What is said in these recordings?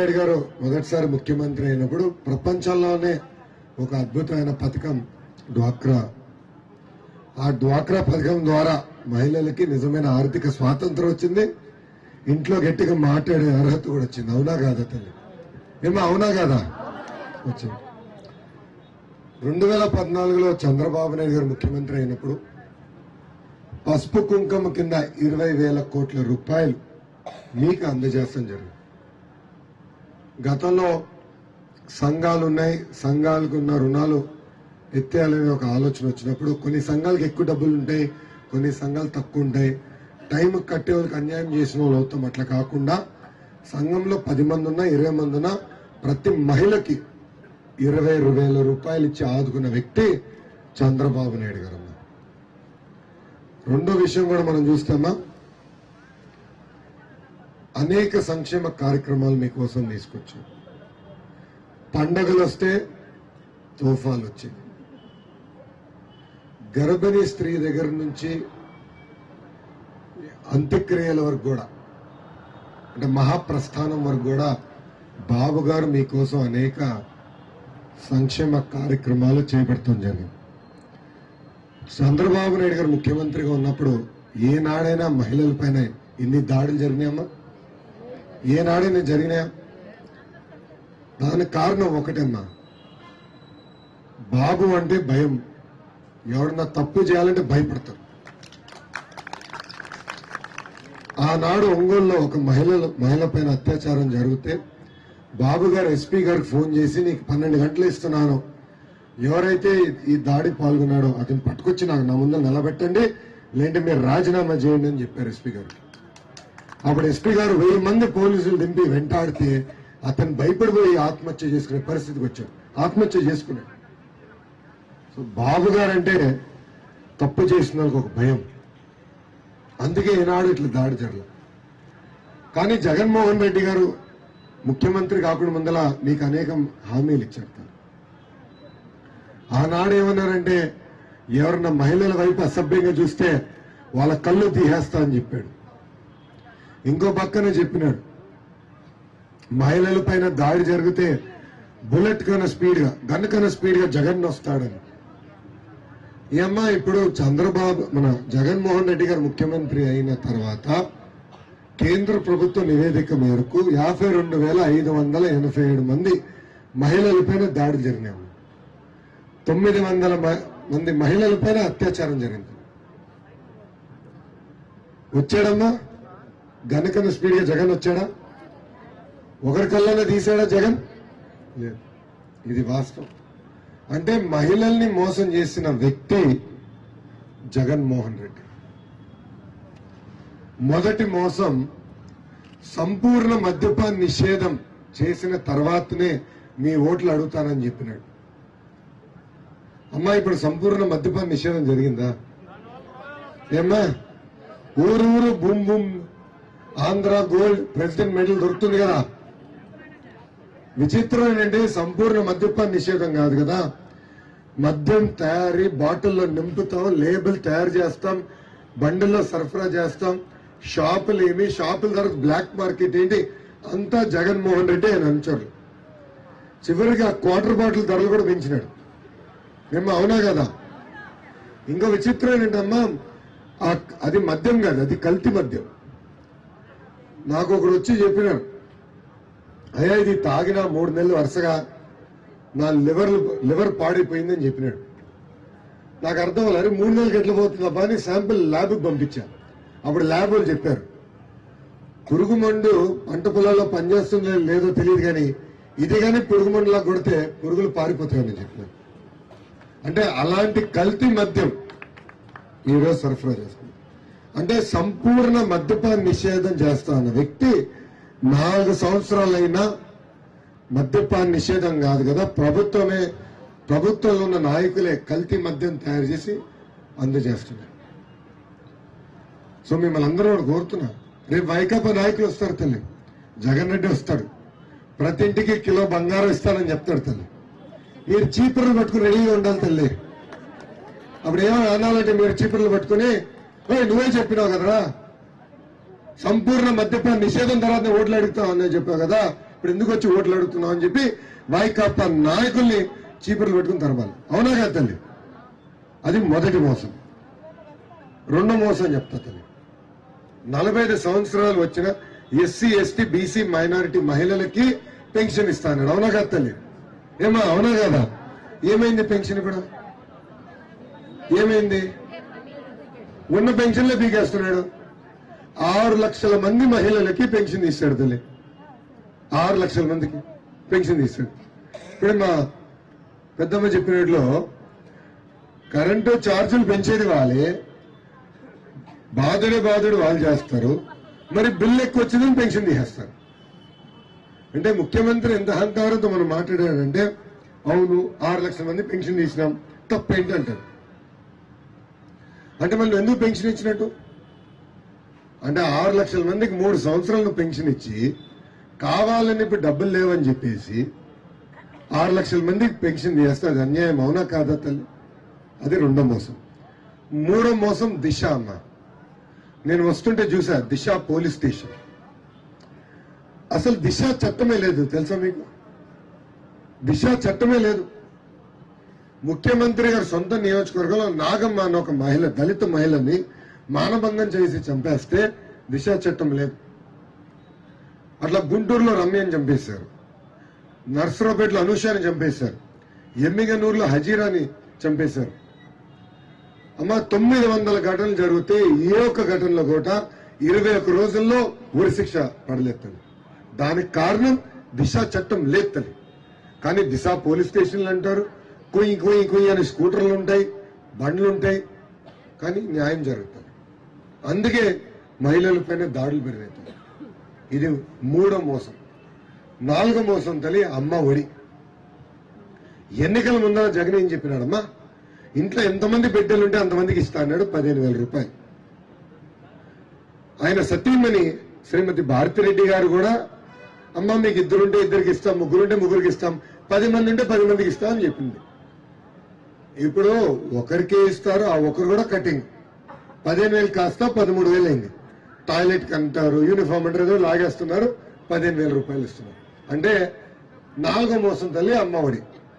నాయుడు గారు మొదటిసారి ముఖ్యమంత్రి అయినప్పుడు ప్రపంచంలోనే ఒక అద్భుతమైన పథకం డ్వాక్రా ఆ డ్వాక్రా పథకం ద్వారా మహిళలకి నిజమైన ఆర్థిక స్వాతంత్రం వచ్చింది ఇంట్లో గట్టిగా మాట్లాడే అర్హత కూడా వచ్చింది అవునా కాదా తల్లి ఏమో అవునా కాదా వచ్చింది రెండు వేల పద్నాలుగులో చంద్రబాబు నాయుడు గారు ముఖ్యమంత్రి అయినప్పుడు పసుపు కుంకుమ కింద ఇరవై వేల కోట్ల రూపాయలు మీకు అందజేస్తాం జరిగింది గతంలో సంఘాలు ఉన్నాయి సంఘాలకు ఉన్న రుణాలు ఎత్తేయాలనే ఒక ఆలోచన వచ్చినప్పుడు కొన్ని సంఘాలకు ఎక్కువ డబ్బులు ఉంటాయి కొన్ని సంఘాలు తక్కువ ఉంటాయి టైం కట్టే వాళ్ళకి అన్యాయం చేసిన వాళ్ళు అవుతాం అట్లా కాకుండా సంఘంలో పది మంది ఉన్నా ఇరవై మంది ఉన్నా ప్రతి మహిళకి ఇరవై వేల రూపాయలు ఇచ్చి ఆదుకున్న వ్యక్తి చంద్రబాబు నాయుడు గారు అన్న రెండో విషయం కూడా మనం చూస్తామా అనేక సంక్షేమ కార్యక్రమాలు మీకోసం తీసుకొచ్చాం పండగలు వస్తే తోఫాలు వచ్చాయి గర్భిణీ స్త్రీ దగ్గర నుంచి అంత్యక్రియల వరకు కూడా అంటే మహాప్రస్థానం వరకు కూడా బాబు గారు మీకోసం అనేక సంక్షేమ కార్యక్రమాలు చేపడుతుంది జరిగింది చంద్రబాబు నాయుడు గారు ముఖ్యమంత్రిగా ఉన్నప్పుడు ఏనాడైనా మహిళల పైన ఇన్ని దాడులు జరిగినాయమ్మా ఏనాడైనా జరిగినాయా దానికి కారణం ఒకటమ్మా బాబు అంటే భయం ఎవడన్నా తప్పు చేయాలంటే భయపడతారు ఆనాడు ఒంగోలులో ఒక మహిళ మహిళ పైన అత్యాచారం జరిగితే బాబు గారు ఎస్పీ గారికి ఫోన్ చేసి నీకు పన్నెండు గంటలు ఇస్తున్నాను ఎవరైతే ఈ దాడి పాల్గొన్నాడో అతను పట్టుకొచ్చి నాకు నా ముందు నిలబెట్టండి లేదంటే మీరు రాజీనామా చేయండి అని చెప్పారు ఎస్పీ గారు అప్పుడు ఎస్పీ గారు వెయ్యి మంది పోలీసులు దింపి వెంటాడితే అతను భయపడిపోయి ఆత్మహత్య చేసుకునే పరిస్థితికి వచ్చాడు ఆత్మహత్య చేసుకున్నాడు సో బాబు గారు అంటే తప్పు చేసిన వాళ్ళకి ఒక భయం అందుకే ఈనాడు ఇట్లా దాడి జరగలేదు కానీ జగన్మోహన్ రెడ్డి గారు ముఖ్యమంత్రి కాకుండా ముందల మీకు అనేకం హామీలు ఇచ్చారు తను. ఆనాడు ఏమన్నారంటే ఎవరన్నా మహిళల వైపు అసభ్యంగా చూస్తే వాళ్ళ కళ్ళు తీసేస్తా అని చెప్పాడు ఇంకో పక్కన చెప్పినాడు మహిళల పైన దాడి జరిగితే బుల్లెట్ కన్నా స్పీడ్ గా గన్ కన్నా స్పీడ్ గా జగన్ వస్తాడని ఈ అమ్మ ఇప్పుడు చంద్రబాబు మన జగన్మోహన్ రెడ్డి గారు ముఖ్యమంత్రి అయిన తర్వాత కేంద్ర ప్రభుత్వ నివేదిక మేరకు యాభై రెండు వేల ఐదు వందల ఎనభై ఏడు మంది మహిళలపైన దాడి జరిగినాయి తొమ్మిది వందల మ- మంది మహిళలపైన అత్యాచారం జరిగింది వచ్చాడమ్మా గనకన స్పీడ్ గా జగన్ వచ్చాడా ఒకరి కళ్ళనే తీసాడా జగన్ లేదు ఇది వాస్తవం అంటే మహిళల్ని మోసం చేసిన వ్యక్తి జగన్మోహన్ రెడ్డి మొదటి మోసం సంపూర్ణ మద్యపాన్ నిషేధం చేసిన తర్వాతనే మీ ఓట్లు అడుగుతానని చెప్పినాడు అమ్మా ఇప్పుడు సంపూర్ణ మద్యపాన్ నిషేధం జరిగిందా ఏమ్మా ఊరు ఊరు boom boom Andhra gold president medal దొరుకుతుంది కదా విచిత్రం ఏంటంటే సంపూర్ణ మద్యపాన్ నిషేధం కాదు కదా మద్యం తయారీ బాటిల్లో నింపుతాం లేబుల్ తయారు చేస్తాం బండిల్లో సరఫరా చేస్తాం షాపులు ఏమి షాపుల తర్వాత బ్లాక్ మార్కెట్ ఏంటి అంతా జగన్మోహన్ రెడ్డి ఆయన అనుచరులు చివరికి ఆ క్వార్టర్ బాటిల్ ధరలు కూడా పెంచినాడు మేము అవునా కదా ఇంకో విచిత్రం ఏంటమ్మా ఆ- అది మద్యం కాదు అది కల్తీ మద్యం నాకు ఒకడు వచ్చి చెప్పినాడు అయ్యా ఇది తాగిన మూడు నెలలు వరుసగా నా లివర్ లివర్ పాడైపోయిందని చెప్పినాడు నాకు అర్థం అవ్వాలి అరే మూడు నెలలకి ఎట్లా పోతుందబ్బా అని శాంపిల్ ల్యాబ్కి పంపించాను అప్పుడు ల్యాబ్ వాళ్ళు చెప్పారు పురుగు మండు పంట పొలాల్లో పనిచేస్తుందో లేదో తెలియదు కానీ ఇది కానీ పురుగు మండులా కొడితే పురుగులు పారిపోతాయని చెప్పినారు అంటే అలాంటి కల్తీ మద్యం ఈరోజు సరఫరా చేస్తుంది అంటే సంపూర్ణ మద్యపాన నిషేధం చేస్తా అన్న వ్యక్తి నాలుగు సంవత్సరాలైనా మద్యపాన నిషేధం కాదు కదా ప్రభుత్వమే ప్రభుత్వంలో ఉన్న నాయకులే కల్తీ మద్యం తయారు చేసి అందజేస్తున్నారు సో మిమ్మల్ని అందరూ కూడా కోరుతున్నా రేపు వైకాపా నాయకులు వస్తారు తల్లి జగన్ రెడ్డి వస్తాడు ప్రతి ఇంటికి కిలో బంగారం ఇస్తానని చెప్తాడు తల్లి మీరు చీపుర్లు పట్టుకుని రెడీగా ఉండాలి తల్లి అప్పుడు ఏమో అనాలంటే మీరు చీపుర్లు పట్టుకుని "ఓయ్, నువ్వే చెప్పినావు కదరా సంపూర్ణ మద్యపాన నిషేధం తర్వాత ఓట్లు అడుగుతావు అని చెప్పావు కదా ఇప్పుడు ఎందుకు వచ్చి ఓట్లు అడుగుతున్నావు అని చెప్పి వైకాపా నాయకుల్ని చీపుర్లు పెట్టుకుని తరమాలి అవునా కాదు తల్లి అది మొదటి మోసం రెండో మోసం చెప్తా తల్లి నలభై ఐదు సంవత్సరాలు వచ్చిన ఎస్సీ ఎస్టీ బీసీ మైనారిటీ మహిళలకి పెన్షన్ ఇస్తాను అవునా కాదు తల్లి ఏమా అవునా కదా ఏమైంది పెన్షన్ ఇప్పుడు ఏమైంది ఉన్న పెన్షన్లే పీకేస్తున్నాడు ఆరు లక్షల మంది మహిళలకి పెన్షన్ ఇస్తాడు తల్లి ఆరు లక్షల మందికి పెన్షన్ ఇస్తాడు ఇప్పుడు మా పెద్దమ్మ చెప్పినట్లో కరెంటు ఛార్జీలు పెంచేది వాళ్ళే బాధుడే బాధుడు వాళ్ళు చేస్తారు మరి బిల్లు ఎక్కువ వచ్చిందని పెన్షన్ తీసేస్తారు అంటే ముఖ్యమంత్రి ఎంత అహంకారంతో మనం మాట్లాడాడంటే అవును ఆరు లక్షల మంది పెన్షన్ తీసినాం తప్పేంటి అంటారు అంటే మళ్ళీ ఎందుకు పెన్షన్ ఇచ్చినట్టు అంటే ఆరు లక్షల మందికి మూడు సంవత్సరాలను పెన్షన్ ఇచ్చి కావాలని ఇప్పుడు డబ్బులు లేవని చెప్పేసి ఆరు లక్షల మందికి పెన్షన్ చేస్తే అది అన్యాయం అవునా కాదా తల్లి అది రెండో మోసం మూడో మోసం దిశ అన్న నేను వస్తుంటే చూసా దిశ పోలీస్ స్టేషన్ అసలు దిశ చట్టమే లేదు తెలుసా మీకు దిశ చట్టమే లేదు ముఖ్యమంత్రి గారి సొంత నియోజకవర్గంలో నాగమ్మ అన్న ఒక మహిళ దళిత మహిళని మానభంగం చేసి చంపేస్తే దిశ చట్టం లేదు అట్లా గుంటూరులో రమ్యని చంపేశారు నర్సరావుపేటలో అనూషాని చంపేశారు ఎమ్మిగనూరులో హజీరాని చంపేశారు అమ్మ తొమ్మిది వందల ఘటనలు జరిగితే ఏ ఒక్క ఘటనలో కూడా ఇరవై ఒక్క రోజుల్లో ఉరిశిక్ష పడలేస్తుంది దానికి కారణం దిశ చట్టం లేత్తది కానీ దిశ పోలీస్ స్టేషన్లు అంటారు కుయ్యి కుయ్యి కుయ్యి అనే స్కూటర్లు ఉంటాయి బండ్లు ఉంటాయి కానీ న్యాయం జరుగుతుంది అందుకే మహిళలపైన దాడులు పెరిగాయి ఇది మూడో మోసం నాలుగో మోసం తల్లి అమ్మ ఒడి ఎన్నికల ముందర జగన్ ఏం చెప్పినాడమ్మా ఇంట్లో ఎంతమంది బిడ్డలు ఉంటే అంతమందికి ఇస్తా అన్నాడు పదిహేను వేల రూపాయలు ఆయన సతీమణి శ్రీమతి భారతిరెడ్డి గారు కూడా అమ్మ మీకు ఇద్దరుంటే ఇద్దరికి ఇస్తాం ముగ్గురుంటే ముగ్గురికి ఇస్తాం పది మంది ఉంటే పది మందికి ఇస్తాం అని చెప్పింది ఇప్పుడు ఒకరికే ఇస్తారు ఆ ఒకరు కూడా కటింగ్ పదిహేను వేలు కాస్త పదమూడు వేలు అయింది టాయిలెట్ కి అంటారు యూనిఫామ్ అంటారు ఏదో లాగేస్తున్నారు పదిహేను వేల రూపాయలు ఇస్తున్నారు అంటే నాలుగో మోసం తల్లి అమ్మఒడి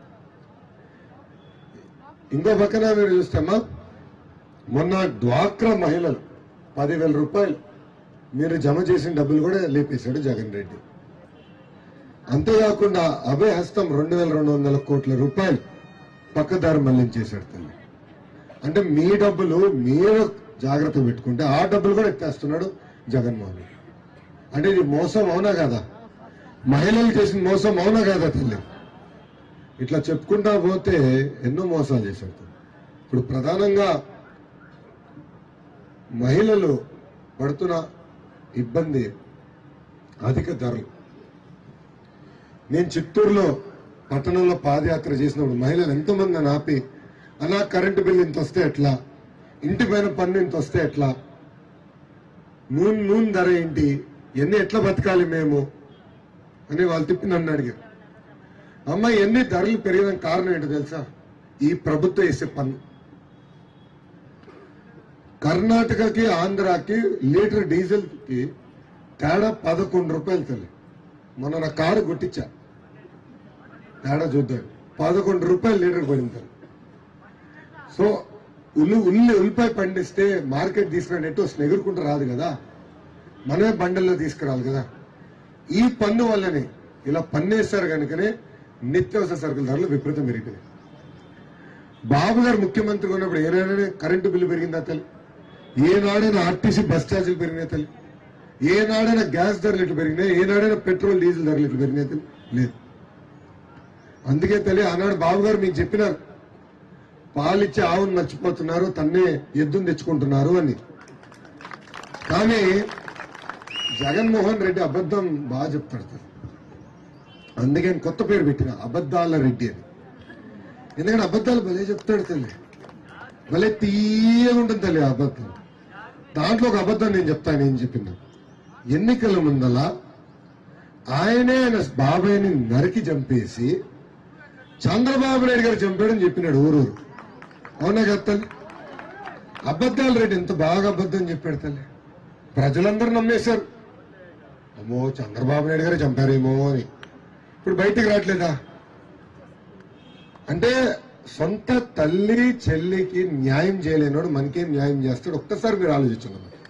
ఇంకో పక్కన మీరు చూస్తామా మొన్న డ్వాక్రా మహిళలు పదివేల రూపాయలు మీరు జమ చేసిన డబ్బులు కూడా లేపేశాడు జగన్ రెడ్డి అంతేకాకుండా అభయ హస్తం రెండు వేల రెండు వందల కోట్ల రూపాయలు పక్కదారి మళ్లించేశాడు తల్లి అంటే మీ డబ్బులు మీరు జాగ్రత్త పెట్టుకుంటే ఆ డబ్బులు కూడా ఎత్తేస్తున్నాడు జగన్మోహన్ రెడ్డి అంటే ఇది మోసం అవునా కదా మహిళలు చేసిన మోసం అవునా కదా తల్లి ఇట్లా చెప్పుకుంటా పోతే ఎన్నో మోసాలు చేశాడు తల్లి. ఇప్పుడు ప్రధానంగా మహిళలు పడుతున్న ఇబ్బంది అధిక ధరలు నేను చిత్తూరులో పట్టణంలో పాదయాత్ర చేసినప్పుడు మహిళలు ఎంతమంది నన్ను ఆపి అలా కరెంటు బిల్లు ఇంత వస్తే ఎట్లా ఇంటి పైన పన్ను ఇంత వస్తే ఎట్లా నూనె నూనె ధర ఏంటి ఎన్ని ఎట్లా బతకాలి మేము అని వాళ్ళు తిప్పి నన్ను అడిగారు అమ్మ ఎన్ని ధరలు పెరిగిన కారణం ఏంటో తెలుసా ఈ ప్రభుత్వం వేసే పన్ను కర్ణాటకకి ఆంధ్రాకి లీటర్ డీజిల్ కి తేడా పదకొండు రూపాయలు తల్లి మొన్న నా కారు కొట్టించా తేడా చూద్దాం పదకొండు రూపాయలు లీటర్ పడింది తల్లి సో ఉల్లి ఉల్లి ఉల్లిపాయ పండిస్తే మార్కెట్ తీసుకురానట్టు వస్తుంది ఎగురుకుంటూ రాదు కదా మనమే బండల్లో తీసుకురావాలి కదా ఈ పన్ను వల్లనే ఇలా పన్నేస్తారు కనుకనే నిత్యావసర సరుకుల ధరలు విపరీతం పెరిగిపోయాయి బాబు గారు ముఖ్యమంత్రిగా ఉన్నప్పుడు ఏనాడైనా కరెంటు బిల్లు పెరిగిందా తల్లి ఏనాడైనా ఆర్టీసీ బస్ ఛార్జీలు పెరిగినాయి తల్లి ఏనాడైనా గ్యాస్ ధరలు ఇట్లు పెరిగినాయి ఏనాడైనా పెట్రోల్ డీజిల్ ధరలు ఇట్లు పెరిగినాయి తల్లి లేదు అందుకే తల్లి ఆనాడు బాబు గారు మీకు చెప్పినారు పాలిచ్చే ఆవును మర్చిపోతున్నారు తన్నే ఎద్దును తెచ్చుకుంటున్నారు అని కానీ జగన్మోహన్ రెడ్డి అబద్ధం బాగా చెప్తాడు తల్లి. అందుకే ఆయన కొత్త పేరు పెట్టిన అబద్ధాల రెడ్డి అని ఎందుకంటే అబద్ధాలు భలే చెప్తాడు తల్లి భలే తీయగా ఉంటుంది తల్లి ఆ అబద్ధం దాంట్లో ఒక అబద్ధం నేను చెప్తాను ఏం చెప్పింది ఎన్నికల ముందల ఆయనే ఆయన బాబాయ్ని నరికి చంపేసి చంద్రబాబు నాయుడు గారు చంపాడని చెప్పినాడు ఊరూరు అవునా కదా తల్లి అబద్ధాలు రెడ్డి ఎంత బాగా అబద్ధం చెప్పాడు తల్లి ప్రజలందరూ నమ్మేశారు అమ్మో చంద్రబాబు నాయుడు గారే చంపారేమో అని ఇప్పుడు బయటికి రావట్లేదా అంటే సొంత తల్లి చెల్లికి న్యాయం చేయలేనోడు మనకేం న్యాయం చేస్తాడు ఒక్కసారి మీరు ఆలోచించండి